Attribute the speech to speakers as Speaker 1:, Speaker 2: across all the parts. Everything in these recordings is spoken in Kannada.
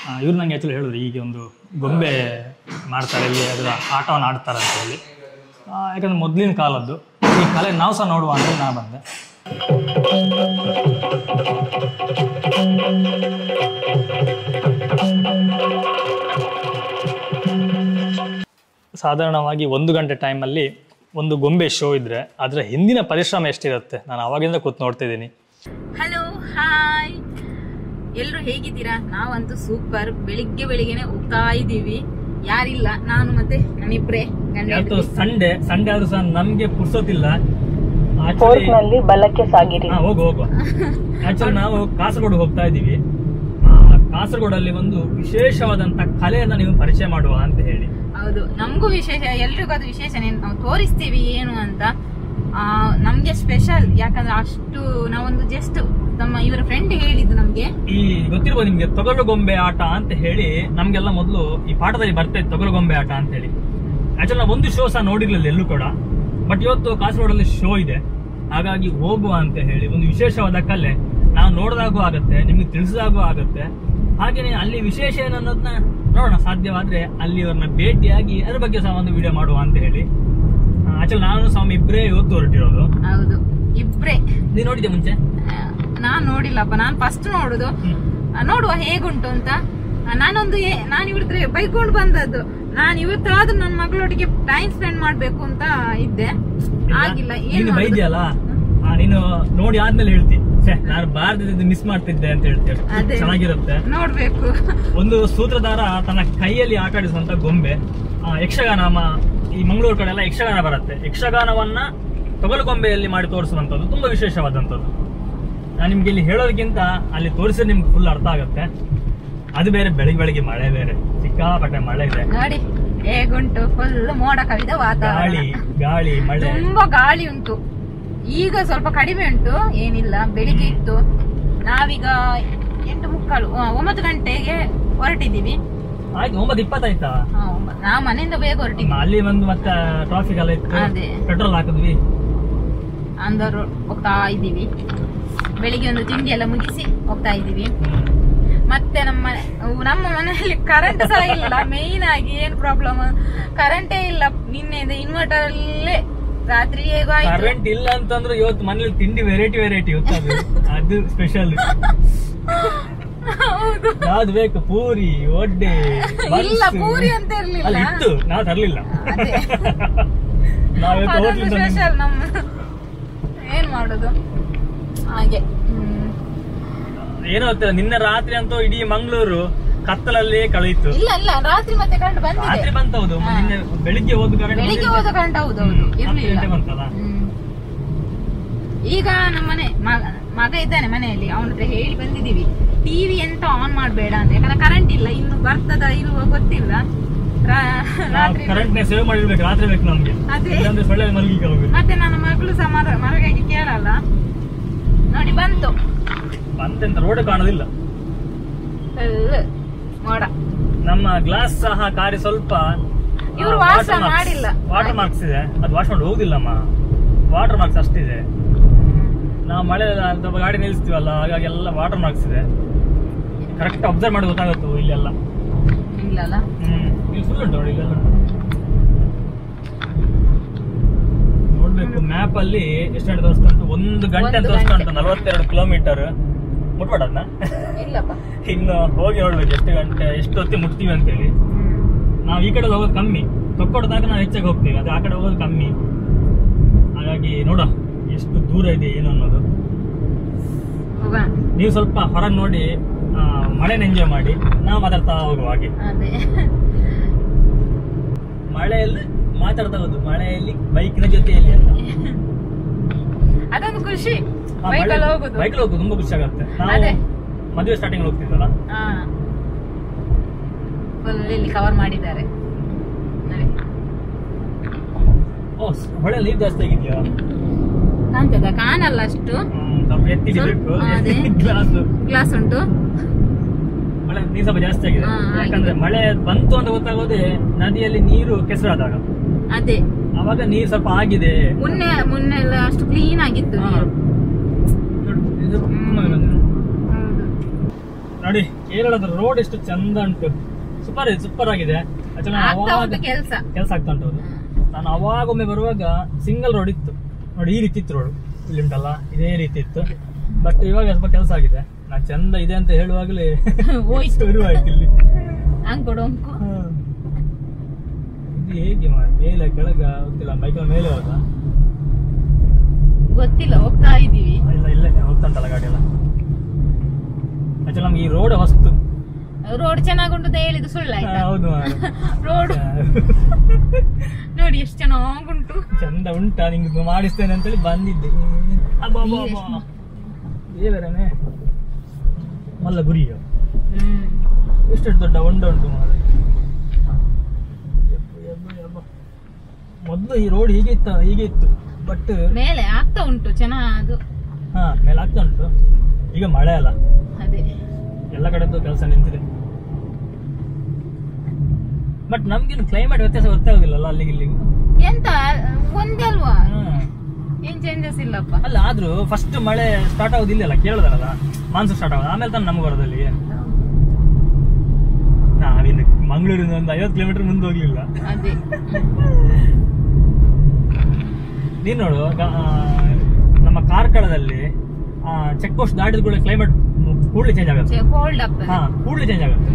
Speaker 1: ಇವ್ರು ನಂಗೆ ಆ್ಯಕ್ಚುಲಿ ಹೇಳಿದ್ರು ಹೀಗೆ ಒಂದು ಗೊಂಬೆ ಮಾಡ್ತಾರೆ ಇಲ್ಲಿ ಅದರ ಆಟವನ್ನು ಆಡ್ತಾರೆ ಅಂತ ಹೇಳಿ ಆ, ಯಾಕಂದ್ರೆ ಮೊದಲಿನ ಕಾಲದ್ದು ಈ ಕಲೆ ನಾವು ಸಹ ನೋಡುವ ಅಂತ ನಾನು ಬಂದೆ ಸಾಧಾರಣವಾಗಿ ಒಂದು ಗಂಟೆ ಟೈಮಲ್ಲಿ ಒಂದು ಗೊಂಬೆ ಶೋ ಇದ್ದರೆ ಅದರ ಹಿಂದಿನ ಪರಿಶ್ರಮ ಎಷ್ಟಿರುತ್ತೆ ನಾನು ಅವಾಗಿಂದ ಕೂತ್ ನೋಡ್ತಿದ್ದೀನಿ
Speaker 2: ಹಲೋ ಹಾಯ್ ಎಲ್ರು ಹೇಗಿದ್ದೀರಾ ನಾವಂತೂ ಸೂಪರ್ ಬೆಳಿಗ್ಗೆ ಬೆಳಿಗ್ಗೆನೆ ಹೋಗ್ತಾ ಇದ್ದೀವಿ ಯಾರಿಲ್ಲ ನಾನು ಮತ್ತೆ ನನ್ನಿಬ್ರೆ ಗಂಡ
Speaker 1: ಇವತ್ತು ಸಂಡೇ ಸಂಡೇ ಆದ್ರೂ ಸಹ ನಮ್ಗೆ ಪುರ್ಸೋತಿಲ್ಲ
Speaker 3: ಫೋರ್ಕ್ ನಲ್ಲಿ ಬಲಕ್ಕೆ ಸಾಗಿರಿ
Speaker 1: ಹಾ ಹೋಗು ಹೋಗು ಆಕ್ಚುಲಿ ನಾವು ಕಾಸರಗೋಡು ಹೋಗ್ತಾ ಇದ್ದೀವಿ ಆ, ಕಾಸರಗೋಡಲ್ಲಿ ಒಂದು ವಿಶೇಷವಾದಂತ ಕಲೆಯನ್ನ ನೀವು ಪರಿಚಯ ಮಾಡುವ ಅಂತ ಹೇಳಿ
Speaker 2: ಹೌದು ನಮಗೂ ವಿಶೇಷ ಎಲ್ರಿಗೂ ಅದು ವಿಶೇಷನೇ ನಾವು ತೋರಿಸ್ತೀವಿ ಏನು ಅಂತ ಆ, ನಮ್ಗೆ ಸ್ಪೆಷಲ್ ಯಾಕಂದ್ರೆ ಅಷ್ಟು ನಾವೊಂದು ಜಸ್ಟ್ ನಮ್ಮ ಇವರ ಫ್ರೆಂಡ್ ಹೇಳಿದ್ದು ನಮ್ಗೆ
Speaker 1: ಈ ಗೊತ್ತಿರ್ಬೋದು ನಿಮ್ಗೆ ತೊಗಲು ಗೊಂಬೆ ಆಟ ಅಂತ ಹೇಳಿ ನಮ್ಗೆಲ್ಲ ಮೊದಲು ಈ ಪಾಠದಲ್ಲಿ ಬರ್ತಾ ಇತ್ತು ತೊಗಲು ಗೊಂಬೆ ಆಟ ಅಂತ ಹೇಳಿ ಆಕ್ಚುಲಿ ನಾವು ಒಂದು ಶೋ ಸಹ ನೋಡಿರ್ಲಿಲ್ಲ ಎಲ್ಲೂ ಕೂಡ ಬಟ್ ಇವತ್ತು ಕಾಸರಗೋಡಲ್ಲಿ ಶೋ ಇದೆ ಹಾಗಾಗಿ ಹೋಗುವ ಅಂತ ಹೇಳಿ ಒಂದು ವಿಶೇಷವಾದ ಕಲೆ ನಾವು ನೋಡಿದಾಗೂ ಆಗತ್ತೆ ನಿಮ್ಗೆ ತಿಳಿಸಿದಾಗೂ ಆಗತ್ತೆ ಹಾಗೇನೆ ಅಲ್ಲಿ ವಿಶೇಷ ಏನು ಅನ್ನೋದನ್ನ ನೋಡೋಣ ಸಾಧ್ಯವಾದ್ರೆ ಅಲ್ಲಿ ಅವ್ರನ್ನ ಭೇಟಿಯಾಗಿ ಅದ್ರ ಬಗ್ಗೆ ಸಹ ಒಂದು ವಿಡಿಯೋ ಮಾಡುವ ಅಂತ ಹೇಳಿ ಆಕ್ಚುಲಿ ನಾನು ಸ್ವಾಮಿ ಇಬ್ಬರೇ ಇವತ್ತು ಹೊರಟಿರೋದು
Speaker 2: ಹೌದು ಇಬ್ರೇ
Speaker 1: ನೀನು ನೋಡಿದ್ದೆ ಮುಂಚೆ
Speaker 2: ಆ, ನಾನ್ ನೋಡಿಲ್ಲಪ್ಪ ನಾನ್ ಫಸ್ಟ್ ನೋಡುದು ಆ, ನೋಡುವ ಹೇಗುಂಟು ಅಂತ ಆ, ನಾನೊಂದು ಏ- ನಾನ್ ಇವ್ರತ್ರ ಬೈಕೊಂಡು ಬಂದದ್ದು ನಾನ್ ಇವತ್ತಾದ್ರೂ ನನ್ನ ಮಗಳೊಟ್ಟಿಗೆ ಟೈಮ್ ಸ್ಪೆಂಡ್ ಮಾಡ್ಬೇಕು ಅಂತ ಇದ್ದೆ ಆಗಿಲ್ಲ ಏನ್
Speaker 1: ನೀನು
Speaker 2: ಮಾಡುದು?
Speaker 1: ಬೈದ್ಯಲ್ಲ ಆ, ನೀನು ನೋಡಿ ಆದ್ಮೇಲೆ ಹೇಳ್ತಿ ಛೆ, ನಾನು ಭಾರತದಿಂದ ಮಿಸ್ ಮಾಡ್ತಿದ್ದೆ ಅಂತ ಹೇಳ್ತೇವೆ
Speaker 2: ಅದೇ.
Speaker 1: ಚೆನ್ನಾಗಿರುತ್ತೆ
Speaker 2: ನೋಡ್ಬೇಕು
Speaker 1: ಒಂದು ಸೂತ್ರಧಾರ ತನ್ನ ಕೈಯಲ್ಲಿ ಆಟ ಆಡಿಸುವಂತ ಗೊಂಬೆ ಆ, ಯಕ್ಷಗಾನ ಮ- ಈ ಮಂಗಳೂರು ಕಡೆ ಎಲ್ಲ ಯಕ್ಷಗಾನ ಬರುತ್ತೆ ಯಕ್ಷಗಾನವನ್ನ ತೊಗಲು ಗೊಂಬೆಯಲ್ಲಿ ಮಾಡಿ ತೋರಿಸುವಂತದ್ದು ತುಂಬಾ ವಿಶೇಷವಾದಂಥದ್ದು ನಾನು ನಿಮ್ಗೆ ಇಲ್ಲಿ ಹೇಳೋದಕ್ಕಿಂತ ಅಲ್ಲಿ ತೋರಿಸಿದ್ರೆ ನಿಮ್ಗೆ ಫುಲ್ ಅರ್ಥ ಆಗುತ್ತೆ ಅದು ಬೇರೆ ಬೆಳಿಗ್ಗೆ ಬೆಳಿಗ್ಗೆ ಮಳೆ ಬೇರೆ ಸಿಕ್ಕಾಪಟ್ಟೆ ಮಳೆ ಇದೆ
Speaker 2: ನೋಡಿ ಹೇಗುಂಟು ಫುಲ್ ಮೋಡ ಕವಿದ ವಾತಾವರಣ
Speaker 1: ಗಾಳಿ ಗಾಳಿ ಮಳೆ
Speaker 2: ತುಂಬಾ ಗಾಳಿ ಉಂಟು ಈಗ ಸ್ವಲ್ಪ ಕಡಿಮೆ ಉಂಟು ಏನಿಲ್ಲ ಬೆಳಿಗ್ಗೆ ಇತ್ತು ನಾವೀಗ ಎಂಟು ಮುಕ್ಕಾಲು ಆ, ಒಂಬತ್ತು ಗಂಟೆಗೆ ಹೊರಟಿದ್ದೀವಿ
Speaker 1: ಆಯ್ತು ಒಂಬತ್ತು ಇಪ್ಪತ್ತಾಯ್ತಾ
Speaker 2: ಆ, ಒಂಬ- ನಾವು ಮನೆಯಿಂದ ಬೇಗ ಹೊರಟಿದ್ವಿ
Speaker 1: ಅಲ್ಲಿ ಬಂದು ಮತ್ತೆ ಟ್ರಾಫಿಕ್ ಎಲ್ಲ ಇತ್ತು
Speaker 2: ಅದೇ.
Speaker 1: ಪೆಟ್ರೋಲ್ ಹಾಕಿದ್ವಿ
Speaker 2: ಅಂದರು ಹೋಗ್ತಾ ಇದ್ದೀವಿ ಬೆಳಿಗ್ಗೆ ಒಂದು ತಿಂಡಿ ಎಲ್ಲ ಮುಗಿಸಿ ಹೋಗ್ತಾ ಇದ್ದೀವಿ ಮತ್ತೆ ನಮ್ಮ ಮನೆ- ನಮ್ಮ ಮನೆಯಲ್ಲಿ ಕರೆಂಟ್ ಸಹ ಇಲ್ಲ ಮೇಯ್ನ್ ಆಗಿ ಏನ್ ಪ್ರಾಬ್ಲಮ್ ಕರೆಂಟೇ ಇಲ್ಲ ನಿನ್ನೆ ಇನ್ವರ್ಟರ್ ಅಲ್ಲೇ ರಾತ್ರಿ ಹೇಗೋ ಆಯ್ತು
Speaker 1: ಕರೆಂಟ್ ಇಲ್ಲ ಅಂತಂದ್ರೆ ಇವತ್ತು ಮನೇಲಿ ತಿಂಡಿ ವೆರೈಟಿ ವೆರೈಟಿ ಅದು ಅದು ಸ್ಪೆಷಲ್
Speaker 2: ಹೌದು
Speaker 1: ಯಾವ್ದು ಬೇಕು ಪೂರಿ ಒಡ್ಡೆ
Speaker 2: ಇಲ್ಲ
Speaker 1: ಬನ್ಸು.
Speaker 2: ಪೂರಿ ಅಂತ ಇರ್ಲಿಲ್ಲ
Speaker 1: ಅಲ್ಲಿ ಇತ್ತು ನಾವು ತರ್ಲಿಲ್ಲ
Speaker 2: ಅದೇ.
Speaker 1: ನಾವಿವತ್ತು
Speaker 2: ಅದೊಂದು
Speaker 1: ಹೋಟ್ಲಿಂದ
Speaker 2: ಸ್ಪೆಷಲ್ ನಮ್ಮ ಏನ್ ಮಾಡೋದು ಹಾಗೆ ಹ್ಮ್.
Speaker 1: ಏನೋ ಗೊತ್ತಿಲ್ಲ ನಿನ್ನೆ ರಾತ್ರಿ ಅಂತೂ ಇಡೀ ಮಂಗಳೂರು ಕತ್ತಲಲ್ಲಿ ಕಳೆಯಿತು
Speaker 2: ಇಲ್ಲ ಇಲ್ಲ ರಾತ್ರಿ ಮತ್ತೆ ಕರೆಂಟ್ ಬಂದಿದೆ
Speaker 1: ರಾತ್ರಿ ಬಂತ ಹೌದು
Speaker 2: ಹಾ.
Speaker 1: ನಿನ್ನೆ ಬೆಳಿಗ್ಗೆ ಹೋದ ಕರೆಂಟ್
Speaker 2: ಬೆಳಿಗ್ಗೆ ಹೋದ ಕರೆಂಟ್ ಹೌದು ಹೌದು
Speaker 1: ಹತ್ತು
Speaker 2: ಇರ್ಲಿಲ್ಲ
Speaker 1: ಗಂಟೆ ಬಂತಲ್ಲ
Speaker 2: ಹ್ಮ್. ಈಗ ನಮ್ಮನೆ ಮ- ಮಗ ಇದ್ದಾನೆ ಮನೆಯಲ್ಲಿ ಅವನ ಹತ್ರ ಹೇಳಿ ಬಂದಿದೀವಿ ಟಿವಿ ಎಂತ ಆನ್ ಮಾಡಬೇಡ ಅಂತ ಯಾಕಂದ್ರೆ ಕರೆಂಟ್ ಇಲ್ಲ ಇನ್ನು ಬರ್ತದ ಇಲ್ವ ಗೊತ್ತಿಲ್ಲ ರಾ- ರಾತ್ರಿ
Speaker 1: ಕರೆಂಟ್ ನೇ ಸೇವ್ ಮಾಡಿರ್ಬೇಕು ರಾತ್ರಿ ಬೇಕು ನಮ್ಗೆ
Speaker 2: ಅದೇ
Speaker 1: ಇಲ್ಲಾಂದ್ರೆ ಸೊಳ್ಳೆ ಮಲಗಿಗೆ ಹೋಗುದು
Speaker 2: ಮತ್ತೆ ನನ್ನ ಮಗಳು ಸಹ ಮರ ಮರಗಾಗಿ ಕೇಳಲ್ಲ ನೋಡಿ ಬಂತು
Speaker 1: ಬಂತೆಂತ ರೋಡ್ ಕಾಣೋದಿಲ್ಲ
Speaker 2: ಫುಲ್ ಮೋಡ
Speaker 1: ನಮ್ಮ ಗ್ಲಾಸ್ ಸಹ ಕಾರಿ ಸ್ವಲ್ಪ
Speaker 2: ಇವ್ರು ವಾಶ ಮಾಡಿಲ್ಲ.
Speaker 1: ವಾಟರ್ ಮಾರ್ಕ್ಸ್ ಇದೆ ಅದು ವಾಶ್ ಮಾಡಿ ಹೋಗುದಿಲ್ಲಮ್ಮ ವಾಟರ್ ಮಾರ್ಕ್ಸ್ ಅಷ್ಟಿದೆ ನಾವು ಮಳೆ ಸ್ವಲ್ಪ ಗಾಡಿ ನಿಲ್ಲಿಸ್ತೀವಲ್ಲ ಹಾಗಾಗಿ ಎಲ್ಲ ವಾಟರ್ ಮಾರ್ಕ್ಸ್ ಇದೆ ಕರೆಕ್ಟ್ ಅಬ್ಸರ್ವ್ ಮಾಡಿ ಗೊತ್ತಾಗುತ್ತೆ ಇಲ್ಲೆಲ್ಲ
Speaker 2: ಇಲ್ಲಲ್ಲ
Speaker 1: ಹ್ಮ್ ಇಲ್ಲಿ ಫುಲ್ ಉಂಟು ನೋಡಿ ಇಲ್ಲೆಲ್ಲ ನೋಡ್ಬೇಕು ಮ್ಯಾಪ್ ಅಲ್ಲಿ ಎಷ್ಟು ಗಂಟೆ ತೋರಿಸ್ತಾ ಉಂಟು ಒಂದು ಗಂಟೆ
Speaker 2: ಒಂದು
Speaker 1: ತೋರಿಸ್ತಾ
Speaker 2: ಗಂಟೆ.
Speaker 1: ಉಂಟು ನಲವತ್ತೆರಡು ಕಿಲೋಮೀಟರ್ ಮುಟ್ಬೇಡದ್ನ
Speaker 2: ಇಲ್ಲಪ್ಪ
Speaker 1: ಇನ್ನು ಹೋಗಿ ನೋಡ್ಬೇಕು ಎಷ್ಟು ಗಂಟೆ ಎಷ್ಟು ಹೊತ್ತಿಗೆ ಮುಟ್ತೀವಿ ಅಂತೇಳಿ ನಾವು ಈ ಕಡೆ ಹೋಗೋದು ಕಮ್ಮಿ ತೊಕ್ಕೊಡ್ದಾಗ ನಾವು ಹೆಚ್ಚಾಗಿ ಹೋಗ್ತೀವಿ ಅದು ಆ ಕಡೆ ಹೋಗೋದು ಕಮ್ಮಿ ಹಾಗಾಗಿ ನೋಡ ಎಷ್ಟು ದೂರ ಇದೆ ಏನು ಅನ್ನೋದು
Speaker 2: ಹೋಗೋಣ
Speaker 1: ನೀವು ಸ್ವಲ್ಪ ಹೊರಗೆ ನೋಡಿ ಆ, ಮಳೆನ ಎಂಜಾಯ್ ಮಾಡಿ ನಾವು ಮಾತಾಡ್ತಾ ಹೋಗುವ ಹಾಗೆ
Speaker 2: ಅದೇ
Speaker 1: ಮಳೆಯಲ್ಲಿ ಮಾತಾಡ್ತಾ ಹೋಗುದು ಮಳೆಯಲ್ಲಿ ಬೈಕಿನ ಜೊತೆಯಲ್ಲಿ ಅಂತ
Speaker 2: ಅದೊಂದು ಖುಷಿ ಬೈಕಲ್ಲಿ ಹೋಗುದು
Speaker 1: ಬೈಕಲ್ಲಿ ಹೋಗುದು ತುಂಬಾ ಖುಷಿ ಆಗುತ್ತೆ ನಾವು
Speaker 2: ಅದೇ.
Speaker 1: ಮದುವೆ ಸ್ಟಾರ್ಟಿಂಗ್ ಹೋಗ್ತಿದ್ವಲ್ಲ
Speaker 2: ಹಾ ಫುಲ್ ಇಲ್ಲಿ ಕವರ್ ಮಾಡಿದ್ದಾರೆ ನೋಡಿ.
Speaker 1: ಓ ಹೊಳೆ ನೀರು ಜಾಸ್ತಿ ಆಗಿದ್ಯಾ
Speaker 2: ಕಾಣ್ತದ ಕಾಣಲ್ಲ ಅಷ್ಟು
Speaker 1: ಹ್ಮ್, ಸ್ವಲ್ಪ ಎತ್ತಿಡಿಬೇಕು
Speaker 2: ಸ್ವಲ್ಪ, ಅದೇ.
Speaker 1: ಗ್ಲಾಸ್
Speaker 2: ಗ್ಲಾಸ್ ಉಂಟು
Speaker 1: ಮಳೆ ನೀರು ಸ್ವಲ್ಪ ಜಾಸ್ತಿ ಆಗಿದೆ
Speaker 2: ಹಾ, ಆಗಿದೆ.
Speaker 1: ಯಾಕಂದ್ರೆ ಮಳೆ ಬಂತು ಅಂತ ಗೊತ್ತಾಗೋದೇ ನದಿಯಲ್ಲಿ ನೀರು ಕೆಸರಾದಾಗ
Speaker 2: ಅದೇ
Speaker 1: ಅವಾಗ ನೀರು ಸ್ವಲ್ಪ ಆಗಿದೆ
Speaker 2: ಮುನ್ನೆ ಮುನ್ನೆ ಎಲ್ಲ ಅಷ್ಟು ಕ್ಲೀನ್ ಆಗಿತ್ತು
Speaker 1: ಹಾ.
Speaker 2: ನೀರು
Speaker 1: ನೋಡಿ, ಇದು ತುಂಬಾ ಬಂದಿದೆ.
Speaker 2: ಹೌದು.
Speaker 1: ನೋಡಿ ಕೇರಳದ ರೋಡ್ ಎಷ್ಟು ಚಂದ ಉಂಟು ಸೂಪರ್ ಸೂಪರ್ ಆಗಿದೆ ಆಕ್ಚುಲಿ ನಾನು
Speaker 2: ಆಗ್ತಾ
Speaker 1: ಅವಾಗ
Speaker 2: ಉಂಟು ಕೆಲ್ಸ
Speaker 1: ಕೆಲಸ ಆಗ್ತಾ ಉಂಟು ಅದು ನಾನು ಅವಾಗ ಒಮ್ಮೆ ಬರುವಾಗ ಸಿಂಗಲ್ ರೋಡ್ ಇತ್ತು ನೋಡಿ ಈ ರೀತಿ ಇತ್ತು ರೋಡ್ ಇಲ್ಲಿ ಉಂಟಲ್ಲ ಇದೇ ರೀತಿ ಇತ್ತು ಬಟ್ ಇವಾಗ ಸ್ವಲ್ಪ ಕೆಲಸ ಆಗಿದೆ ನಾನು ಚಂದ ಇದೆ ಅಂತ ಹೇಳುವಾಗಲೇ
Speaker 2: ಹೋಯ್ತು
Speaker 1: ಶುರುವಾಯ್ತು ಇಲ್ಲಿ
Speaker 2: ಅಂಕೊಡು ಅಂಕು
Speaker 1: ಹಾ. ಇದು ಹೇಗೆ ಮಾರ್ರೆ? ಮೇಲೆ ಕೆಳಗ ಗೊತ್ತಿಲ್ಲ ಬೈಕ್ ಮೇಲೆ ಹೋದ
Speaker 2: ಗೊತ್ತಿಲ್ಲ ಹೋಗ್ತಾ ಇದೀವಿ
Speaker 1: ಇಲ್ಲ ಇಲ್ಲೇ ಹೋಗ್ತಾ ಉಂಟಲ್ಲ ಗಾಡಿ ಎಲ್ಲ ಆಕ್ಚುಲಿ ನಮ್ಗೆ ಈ ರೋಡ್ ಹೊಸ್ತು
Speaker 2: ರೋಡ್ ಚೆನ್ನಾಗುಂಟು ಅಂತ ಹೇಳಿದ್ದು
Speaker 1: ಹಾ,
Speaker 2: ಸುಳ್ಳಾಯ್ತಾ
Speaker 1: ಹೌದು ಮಾರ್ರೆ.
Speaker 2: ರೋಡ್ ನೋಡಿ ಎಷ್ಟು ಚೆನ್ನಾಗುಂಟು
Speaker 1: ಚಂದ ಉಂಟಾ ನಿಂಗೆ ಮಾಡಿಸ್ತೇನೆ ಅಂತೇಳಿ ಬಂದಿದ್ದೆ ಅಬ್ಬಾ, ಅಬ್ಬಾ, ಅಬ್ಬಾ. ದೇವರನೇ ಮಲ್ಲ ಗುರಿಯೋ
Speaker 2: ಹ್ಮ್
Speaker 1: ಎಷ್ಟೆಷ್ಟು ದೊಡ್ಡ ಹೊಂಡ ಉಂಟು ಮಾರ್ರೆ. ಯಬ್ಬ, ಯಬ್ಬ, ಯಬ್ಬ. ಮೊದ್ಲು ಈ ರೋಡ್ ಹೀಗೆ ಇತ್ತ ಹೀಗೆ ಇತ್ತು ಬಟ್
Speaker 2: ಮೇಲೆ ಆಗ್ತಾ ಉಂಟು ಚೆನ್ನಾದು
Speaker 1: ಹಾ ಮೇಲೆ ಆಗ್ತಾ ಉಂಟು ಈಗ ಮಳೆ ಅಲ್ಲ
Speaker 2: ಅದೇ
Speaker 1: ಎಲ್ಲ ಕಡೆದ್ದು ಕೆಲಸ ನಿಂತಿದೆ ಬಟ್ ನಮ್ಗೇನು ಕ್ಲೈಮೇಟ್ ವ್ಯತ್ಯಾಸ ಗೊತ್ತಾಗೋದಿಲ್ಲಲ್ಲ ಅಲ್ಲಿಗೆ ಇಲ್ಲಿಗೆ
Speaker 2: ಎಂತ ಒಂದೇ ಅಲ್ವಾ
Speaker 1: ಹ್ಮ್.
Speaker 2: ಏನ್ ಚೇಂಜಸ್ ಇಲ್ಲಪ್ಪ
Speaker 1: ಅಲ್ಲ ಆದ್ರೂ ಫಸ್ಟ್ ಮಳೆ ಸ್ಟಾರ್ಟ್ ಆಗೋದು ಇಲ್ಲಲ್ಲ ಕೇಳದಲ್ಲ ಮಾನ್ಸೂನ್ ಸ್ಟಾರ್ಟ್ ಆಗೋದು ಆಮೇಲೆ ತಾನು ನಮ್ಗೆ ಬರೋದಲ್ಲಿ ನಾವಿನ್ನು ಮಂಗಳೂರಿಂದ ಒಂದು ಐವತ್ತು ಕಿಲೋಮೀಟರ್ ಮುಂದೆ ಹೋಗ್ಲಿಲ್ಲ
Speaker 2: ಅದೇ
Speaker 1: ನೀನ್ ನೋಡು ಗ- ಆ, ನಮ್ಮ ಕಾರ್ಕಳದಲ್ಲಿ ಚೆಕ್ ಪೋಸ್ಟ್ ದಾಟಿದ ಕೂಡ ಕ್ಲೈಮೇಟ್ ಕೂಡಲೇ ಚೇಂಜ್ ಆಗುತ್ತೆ
Speaker 2: ಕೋಲ್ಡ್ ಆಗ್ತದೆ
Speaker 1: ಹಾ ಕೂಡಲೇ ಚೇಂಜ್ ಆಗುತ್ತೆ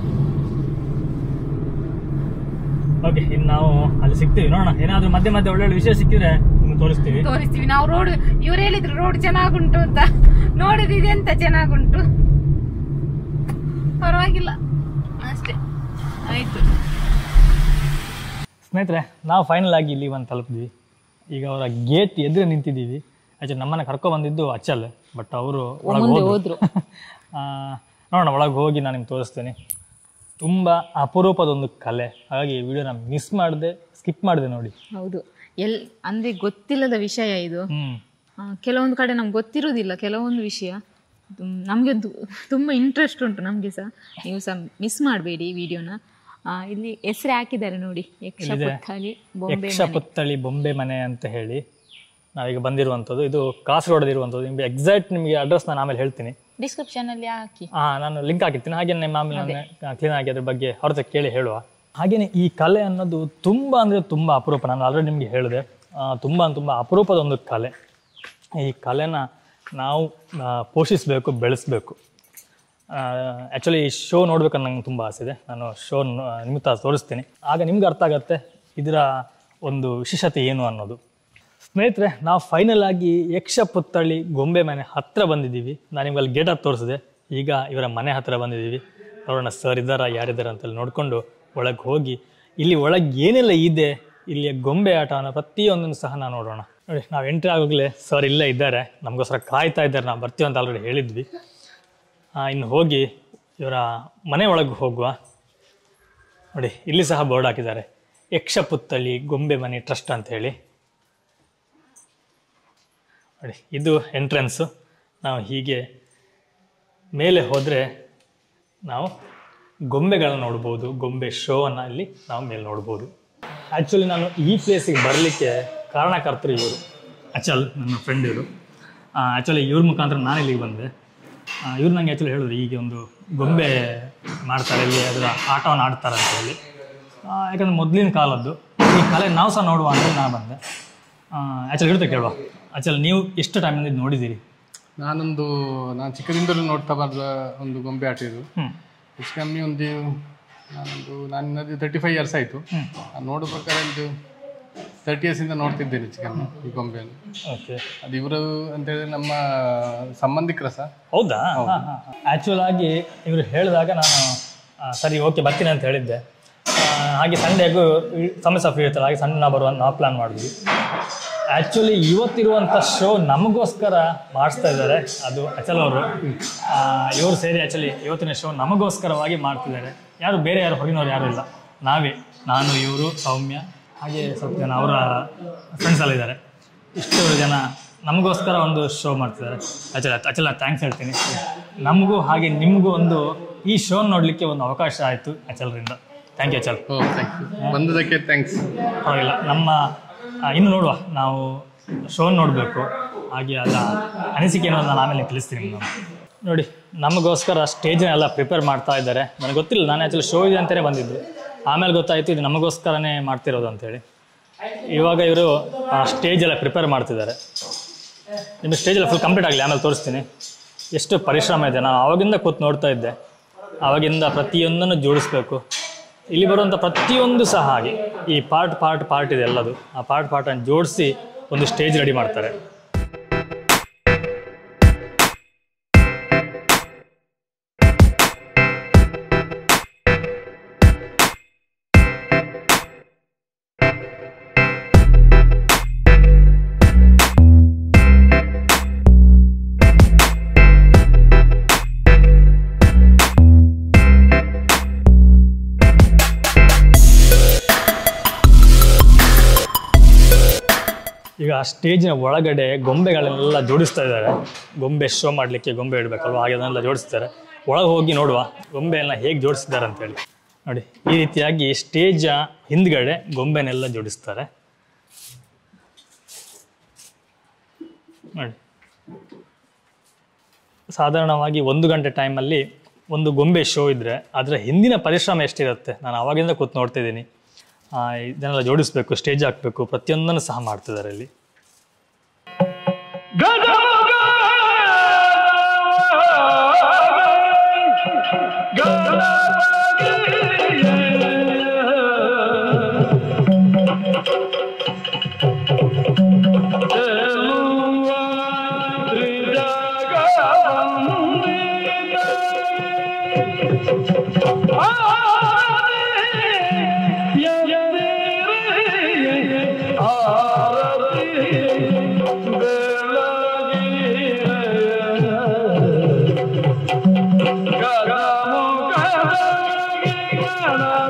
Speaker 1: ಓಕೆ ಇನ್ನು ನಾವು ಅಲ್ಲಿ ಸಿಗ್ತೀವಿ ನೋಡೋಣ ಏನಾದ್ರೂ ಮಧ್ಯೆ ಮಧ್ಯೆ ಒಳ್ಳೊಳ್ಳೆ ವಿಷಯ ಸಿಕ್ಕಿದ್ರೆ ನಿಮ್ಗೆ ತೋರಿಸ್ತೀವಿ
Speaker 2: ತೋರಿಸ್ತೀವಿ ನಾವು ರೋಡ್ ಇವ್ರು ಹೇಳಿದ್ರು ರೋಡ್ ಚೆನ್ನಾಗುಂಟು ಅಂತ ನೋಡಿದ್ರೆ ಎಂತ ಚೆನ್ನಾಗುಂಟು ಪರವಾಗಿಲ್ಲ ಅಷ್ಟೇ ಆಯ್ತು
Speaker 1: ಸ್ನೇಹಿತರೆ ನಾವು ಫೈನಲ್ ಆಗಿ ಇಲ್ಲಿ ಬಂದು ತಲುಪಿದ್ವಿ ಈಗ ಅವರ ಗೇಟ್ ಎದುರು ನಿಂತಿದ್ದೀವಿ ಆಕ್ಚುಲಿ ನಮ್ಮನ್ನ ಕರ್ಕೊ ಬಂದಿದ್ದು ಅಚ್ಚಲ್ ಬಟ್ ಅವರು
Speaker 2: ಮುಂದೆ ಹೋದ್ರು.
Speaker 1: ನೋಡೋಣ ಒಳಗೆ ಹೋಗಿ ನಾನು ನಿಮ್ಗೆ ತೋರಿಸ್ತೇನೆ ತುಂಬ ಅಪರೂಪದೊಂದು ಕಲೆ ಹಾಗಾಗಿ ಈ ವಿಡಿಯೋನ ಮಿಸ್ ಮಾಡಿದೆ ಸ್ಕಿಪ್ ಮಾಡಿದೆ ನೋಡಿ
Speaker 2: ಹೌದು ಎಲ್ ಅಂದ್ರೆ ಗೊತ್ತಿಲ್ಲದ ವಿಷಯ ಇದು
Speaker 1: ಹ್ಮ್
Speaker 2: ಆ, ಕೆಲವೊಂದು ಕಡೆ ನಮ್ಗೆ ಗೊತ್ತಿರುವುದಿಲ್ಲ ಕೆಲವೊಂದು ವಿಷಯ ತುಂ- ನಮ್ಗೆ ಒಂದು ತುಂಬ ಇಂಟ್ರೆಸ್ಟ್ ಉಂಟು ನಮಗೆ ಸಹ ನೀವು ಸಹ ಮಿಸ್ ಮಾಡಬೇಡಿ ಈ ವಿಡಿಯೋನ ಇಲ್ಲಿ ಹೆಸರು ಹಾಕಿದ್ದಾರೆ ನೋಡಿ ಯಕ್ಷ
Speaker 1: ಇಲ್ಲಿದೆ.
Speaker 2: ಪುತ್ತಳಿ ಬೊಂಬೆ
Speaker 1: ಯಕ್ಷ ಪುತ್ತಳಿ ಬೊಂಬೆ ಮನೆ ಅಂತ ಹೇಳಿ ನಾವೀಗ ಬಂದಿರುವಂಥದ್ದು ಇದು ಕಾಸರಗೋಡದ ಇರುವಂಥದ್ದು ನಿಮಗೆ ಎಕ್ಸಾಕ್ಟ್ ನಿಮಗೆ ಅಡ್ರೆಸ್ ನಾನು ಆಮೇಲೆ ಹೇಳ್ತೀನಿ
Speaker 2: ಡಿಸ್ಕ್ರಿಪ್ಷನ್ ಅಲ್ಲಿ ಹಾಕಿ
Speaker 1: ಹಾ ನಾನು ಲಿಂಕ್ ಹಾಕಿರ್ತೀನಿ ಹಾಗೆ ನಿಮ್ಮ ಆಮೇಲೆ ಕ್ಲೀನ್ ಆಗಿ ಅದ್ರ ಬಗ್ಗೆ ಅವ್ರ ಹತ್ರ ಕೇಳಿ ಹೇಳುವ ಹಾಗೇನೆ ಈ ಕಲೆ ಅನ್ನೋದು ತುಂಬ ಅಂದರೆ ತುಂಬ ಅಪರೂಪ ನಾನು ಆಲ್ರೆಡಿ ನಿಮಗೆ ಹೇಳಿದೆ ಆ, ತುಂಬ ತುಂಬ ಅಪರೂಪದ ಒಂದು ಕಲೆ ಈ ಕಲೆನ ನಾವು ಆ, ಪೋಷಿಸಬೇಕು ಬೆಳೆಸಬೇಕು ಆ್ಯಕ್ಚುಲಿ ಈ ಶೋ ನೋಡ್ಬೇಕಂತ ನಂಗೆ ತುಂಬ ಆಸೆ ಇದೆ ನಾನು ಶೋ ನಿಮಿತ್ತ ತೋರಿಸ್ತೀನಿ ಆಗ ನಿಮ್ಗೆ ಅರ್ಥ ಆಗುತ್ತೆ ಇದರ ಒಂದು ವಿಶೇಷತೆ ಏನು ಅನ್ನೋದು ಸ್ನೇಹಿತರೆ ನಾವು ಫೈನಲ್ ಆಗಿ ಯಕ್ಷ ಪುತ್ತಳಿ ಗೊಂಬೆ ಮನೆ ಹತ್ರ ಬಂದಿದ್ದೀವಿ ನಾನು ನಿಮ್ಗೆ ಅಲ್ಲಿ ಗೇಟ್ ಹತ್ರ ತೋರಿಸಿದೆ ಈಗ ಇವರ ಮನೆ ಹತ್ರ ಬಂದಿದ್ದೀವಿ ನೋಡೋಣ ಸರ್ ಇದ್ದಾರಾ ಯಾರಿದ್ದಾರೆ ಅಂತೇಳಿ ನೋಡಿಕೊಂಡು ಒಳಗೆ ಹೋಗಿ ಇಲ್ಲಿ ಒಳಗೆ ಏನೆಲ್ಲ ಇದೆ ಇಲ್ಲಿಯ ಗೊಂಬೆ ಆಟ ಅನ್ನೋ ಪ್ರತಿಯೊಂದನ್ನು ಸಹ ನಾವು ನೋಡೋಣ ನೋಡಿ ನಾವು ಎಂಟ್ರಿ ಆಗೋಗ್ಲೇ ಸರ್ ಇಲ್ಲೇ ಇದ್ದಾರೆ ನಮಗೋಸ್ಕರ ಕಾಯ್ತಾ ಇದ್ದಾರೆ ನಾವು ಬರ್ತೀವಿ ಅಂತ ಆಲ್ರೆಡಿ ಹೇಳಿದ್ವಿ ಆ, ಇನ್ನು ಹೋಗಿ ಇವರ ಮನೆ ಒಳಗೆ ಹೋಗುವ ನೋಡಿ ಇಲ್ಲಿ ಸಹ ಬೋರ್ಡ್ ಹಾಕಿದ್ದಾರೆ ಯಕ್ಷ ಪುತ್ತಳಿ ಗೊಂಬೆ ಮನೆ ಟ್ರಸ್ಟ್ ಅಂತ ಹೇಳಿ ನೋಡಿ ಇದು ಎಂಟ್ರೆನ್ಸು ನಾವು ಹೀಗೆ ಮೇಲೆ ಹೋದರೆ ನಾವು ಗೊಂಬೆಗಳನ್ನ ನೋಡ್ಬೋದು ಗೊಂಬೆ ಶೋವನ್ನು ಇಲ್ಲಿ ನಾವು ಮೇಲೆ ನೋಡ್ಬೋದು ಆ್ಯಕ್ಚುಲಿ ನಾನು ಈ ಪ್ಲೇಸಿಗೆ ಬರಲಿಕ್ಕೆ ಕಾರಣಕರ್ತರು ಇವರು ಅಚಲ್ ನನ್ನ ಫ್ರೆಂಡ್ ಇವರು ಆ್ಯಕ್ಚುಲಿ ಇವ್ರ ಮುಖಾಂತರ ನಾನು ಇಲ್ಲಿಗೆ ಬಂದೆ ಇವ್ರು ನನಗೆ ಆ್ಯಕ್ಚುಲಿ ಹೇಳಿದ್ರು ಹೀಗೆ ಒಂದು ಗೊಂಬೆ ಮಾಡ್ತಾರೆ ಇಲ್ಲಿ ಅದರ ಆಟವನ್ನು ಆಡ್ತಾರೆ ಅಂತ ಹೇಳಿ ಆ, ಯಾಕಂದ್ರೆ ಮೊದಲಿನ ಕಾಲದ್ದು ಈ ಕಲೆ ನಾವು ಸಹ ನೋಡುವ ಅಂತ ನಾನು ಬಂದೆ ಆ್ಯಕ್ಚುಲಿ ಹೇಳ್ತಾ ಕೇಳುವ ಆ್ಯಕ್ಚುಲಿ ನೀವು ಎಷ್ಟು ಟೈಮಿಂದ ಇದು ನೋಡಿದ್ದೀರಿ
Speaker 4: ನಾನೊಂದು ನಾನು ಚಿಕ್ಕದಿಂದಲೂ ನೋಡ್ತಾ ಬಂದ ಒಂದು ಗೊಂಬೆ ಆಟ ಇದು
Speaker 1: ಹ್ಞೂ
Speaker 4: ಹೆಚ್ಚು ಕಮ್ಮಿ ಒಂದು ನಾನೊಂದು ನಾನು ತರ್ಟಿ ಫೈವ್ ಇಯರ್ಸ್ ಆಯಿತು ನಾನು ನೋಡೋ ಪ್ರಕಾರ ಇದು ತರ್ಟಿ ಇಯರ್ಸಿಂದ ನೋಡ್ತಿದ್ದೇನೆ ಹೆಚ್ಚು ಕಮ್ಮಿ ಈ ಗೊಂಬೆಯನ್ನು
Speaker 1: ಓಕೆ
Speaker 4: ಅದು ಇವರು ಅಂತೇಳಿದ್ರೆ ನಮ್ಮ ಸಂಬಂಧಿಕರ ಸಹ
Speaker 1: ಹೌದಾ ಆ್ಯಕ್ಚುಲ್ ಆಗಿ ಇವರು ಹೇಳಿದಾಗ ನಾನು ಆ, ಸರಿ ಓಕೆ ಬರ್ತೀನಿ ಅಂತ ಹೇಳಿದ್ದೆ ಆ, ಹಾಗೆ ಸಂಡೇಗೂ ಸಮಯ ಸಹ ಫ್ರೀ ಇರ್ತಲ್ಲ ಹಾಗೆ ಸಂಡೇ ನಾವು ಬರುವ ನಾವು ಪ್ಲಾನ್ ಮಾಡಿದ್ವಿ ಆ್ಯಕ್ಚುಲಿ ಇವತ್ತಿರುವಂಥ ಶೋ ನಮಗೋಸ್ಕರ ಮಾಡಿಸ್ತಾ ಇದ್ದಾರೆ ಅದು ಅಚಲ್ ಅವರು ಇವರು ಸೇರಿ ಆ್ಯಕ್ಚುಲಿ ಇವತ್ತಿನ ಶೋ ನಮಗೋಸ್ಕರವಾಗಿ ಮಾಡ್ತಿದ್ದಾರೆ ಯಾರು ಬೇರೆ ಯಾರು ಹೊರಗಿನವ್ರು ಯಾರು ಇಲ್ಲ ನಾವೇ ನಾನು ಇವರು ಸೌಮ್ಯ ಹಾಗೆ ಸ್ವಲ್ಪ ಜನ ಅವರ ಫ್ರೆಂಡ್ಸ್ ಎಲ್ಲ ಇದ್ದಾರೆ ಇಷ್ಟು ಜನ ನಮಗೋಸ್ಕರ ಒಂದು ಶೋ ಮಾಡ್ತಿದ್ದಾರೆ ಅಚಲ ಅಚಲ ಥ್ಯಾಂಕ್ಸ್ ಹೇಳ್ತೀನಿ ನಮಗೂ ಹಾಗೆ ನಿಮಗೂ ಒಂದು ಈ ಶೋ ನೋಡಲಿಕ್ಕೆ ಒಂದು ಅವಕಾಶ ಆಯಿತು ಅಚಲ್ರಿಂದ ಥ್ಯಾಂಕ್ ಯು ಅಚಲ್
Speaker 4: ಓ ಥ್ಯಾಂಕ್ ಯು ಬಂದದಕ್ಕೆ ಥ್ಯಾಂಕ್ಸ್
Speaker 1: ಪರವಾಗಿಲ್ಲ ನಮ್ಮ ಆ, ಇನ್ನು ನೋಡುವ ನಾವು ಶೋ ನೋಡಬೇಕು ಹಾಗೆ ಅದ ಅನಿಸಿಕೆ ಏನೋ ನಾನು ಆಮೇಲೆ ತಿಳಿಸ್ತೀನಿ ನಾನು ನೋಡಿ ನಮಗೋಸ್ಕರ ಸ್ಟೇಜ್ನೆಲ್ಲ ಪ್ರಿಪೇರ್ ಮಾಡ್ತಾ ಇದ್ದಾರೆ ನನಗೆ ಗೊತ್ತಿಲ್ಲ ನಾನು ಆ್ಯಕ್ಚುಲಿ ಶೋ ಇದೆ ಅಂತಲೇ ಬಂದಿದ್ದು ಆಮೇಲೆ ಗೊತ್ತಾಯಿತು ಇದು ನಮಗೋಸ್ಕರನೇ ಮಾಡ್ತಿರೋದು ಅಂತೇಳಿ ಇವಾಗ ಇವರು ಸ್ಟೇಜ್ ಎಲ್ಲ ಪ್ರಿಪೇರ್ ಮಾಡ್ತಿದ್ದಾರೆ ನಿಮಗೆ ಸ್ಟೇಜ್ ಎಲ್ಲ ಫುಲ್ ಕಂಪ್ಲೀಟ್ ಆಗಲಿ ಆಮೇಲೆ ತೋರಿಸ್ತೀನಿ ಎಷ್ಟು ಪರಿಶ್ರಮ ಇದೆ ನಾನು ಆವಾಗಿಂದ ಕೂತು ನೋಡ್ತಾ ಇದ್ದೆ ಆವಾಗಿಂದ ಪ್ರತಿಯೊಂದನ್ನು ಜೋಡಿಸ್ಬೇಕು ಇಲ್ಲಿ ಬರುವಂಥ ಪ್ರತಿಯೊಂದು ಸಹ ಹಾಗೆ ಈ ಪಾರ್ಟ್ ಪಾರ್ಟ್ ಪಾರ್ಟ್ ಇದೆ ಎಲ್ಲದು ಆ ಪಾರ್ಟ್ ಪಾರ್ಟನ್ನು ಜೋಡಿಸಿ ಒಂದು ಸ್ಟೇಜ್ ರೆಡಿ ಮಾಡ್ತಾರೆ ಈಗ ಆ ಸ್ಟೇಜಿನ ಒಳಗಡೆ ಗೊಂಬೆಗಳನ್ನೆಲ್ಲ ಜೋಡಿಸ್ತಾ ಇದ್ದಾರೆ ಗೊಂಬೆ ಶೋ ಮಾಡಲಿಕ್ಕೆ ಗೊಂಬೆ ಇಡಬೇಕಲ್ವ ಹಾಗೆ ಅದನ್ನೆಲ್ಲ ಜೋಡಿಸ್ತಾರೆ ಒಳಗೆ ಹೋಗಿ ನೋಡುವ ಗೊಂಬೆ ಎಲ್ಲ ಹೇಗೆ ಜೋಡಿಸಿದ್ದಾರೆ ಅಂತೇಳಿ ನೋಡಿ ಈ ರೀತಿಯಾಗಿ ಸ್ಟೇಜ ಹಿಂದ್ಗಡೆ ಗೊಂಬೆನೆಲ್ಲ ಜೋಡಿಸ್ತಾರೆ ನೋಡಿ ಸಾಧಾರಣವಾಗಿ ಒಂದು ಗಂಟೆ ಟೈಮಲ್ಲಿ ಒಂದು ಗೊಂಬೆ ಶೋ ಇದ್ದರೆ ಅದರ ಹಿಂದಿನ ಪರಿಶ್ರಮ ಎಷ್ಟಿರುತ್ತೆ ನಾನು ಆವಾಗಿಂದ ಕೂತು ನೋಡ್ತಿದ್ದೀನಿ ಆ, ಇದನ್ನೆಲ್ಲ ಜೋಡಿಸ್ಬೇಕು ಸ್ಟೇಜ್ ಹಾಕಬೇಕು ಪ್ರತಿಯೊಂದನ್ನು ಸಹ ಮಾಡ್ತಿದ್ದಾರೆ ಇಲ್ಲಿ
Speaker 5: ಗಗನ